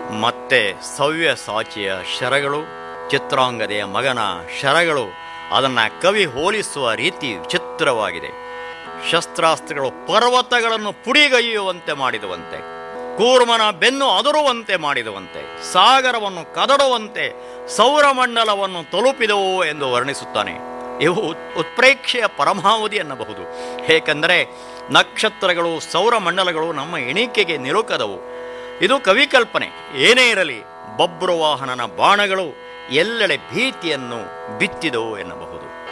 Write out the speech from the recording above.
ಮತ್ತೆ ಸವ್ಯ ಸಾಚಿಯ ಶರಗಳು ಚಿತ್ರಾಂಗದೆಯ ಮಗನ ಶರಗಳು ಅದನ್ನು ಕವಿ ಹೋಲಿಸುವ ರೀತಿ ವಿಚಿತ್ರವಾಗಿದೆ ಶಸ್ತ್ರಾಸ್ತ್ರಗಳು ಪರ್ವತಗಳನ್ನು ಪುಡಿಗೈಯುವಂತೆ ಮಾಡಿದುವಂತೆ ಕೂರ್ಮನ ಬೆನ್ನು ಅದರುವಂತೆ ಮಾಡಿದುವಂತೆ ಸಾಗರವನ್ನು ಕದಡುವಂತೆ ಸೌರಮಂಡಲವನ್ನು ತಲುಪಿದವು ಎಂದು ವರ್ಣಿಸುತ್ತಾನೆ ಇವು ಉತ್- ಉತ್ಪ್ರೇಕ್ಷೆಯ ಪರಮಾವಧಿ ಎನ್ನಬಹುದು ಏಕೆಂದರೆ ನಕ್ಷತ್ರಗಳು ಸೌರಮಂಡಲಗಳು ನಮ್ಮ ಎಣಿಕೆಗೆ ನಿಲುಕದವು ಇದು ಕವಿಕಲ್ಪನೆ ಏನೇ ಇರಲಿ ಬಬ್ರುವಾಹನನ ಬಾಣಗಳು ಎಲ್ಲೆಡೆ ಭೀತಿಯನ್ನು ಬಿತ್ತಿದವು ಎನ್ನಬಹುದು